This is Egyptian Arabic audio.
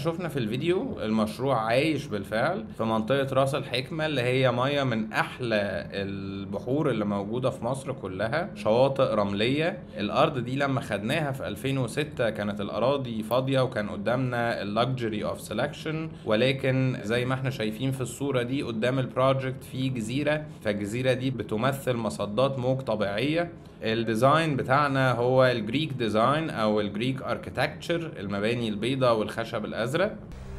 شفنا في الفيديو المشروع عايش بالفعل في منطقة راس الحكمة اللي هي مية من أحلى البحور اللي موجودة في مصر كلها شواطئ رملية الأرض دي لما خدناها في 2006 كانت الأراضي فاضية وكان قدامنا اللكجري اوف سelection ولكن زي ما احنا شايفين في الصورة دي قدام البروجكت في جزيرة فالجزيرة دي بتمثل مصدات موج طبيعية الديزاين بتاعنا هو الجريك ديزاين او الجريك اركيتكتشر المباني البيضاء والخشب الازرق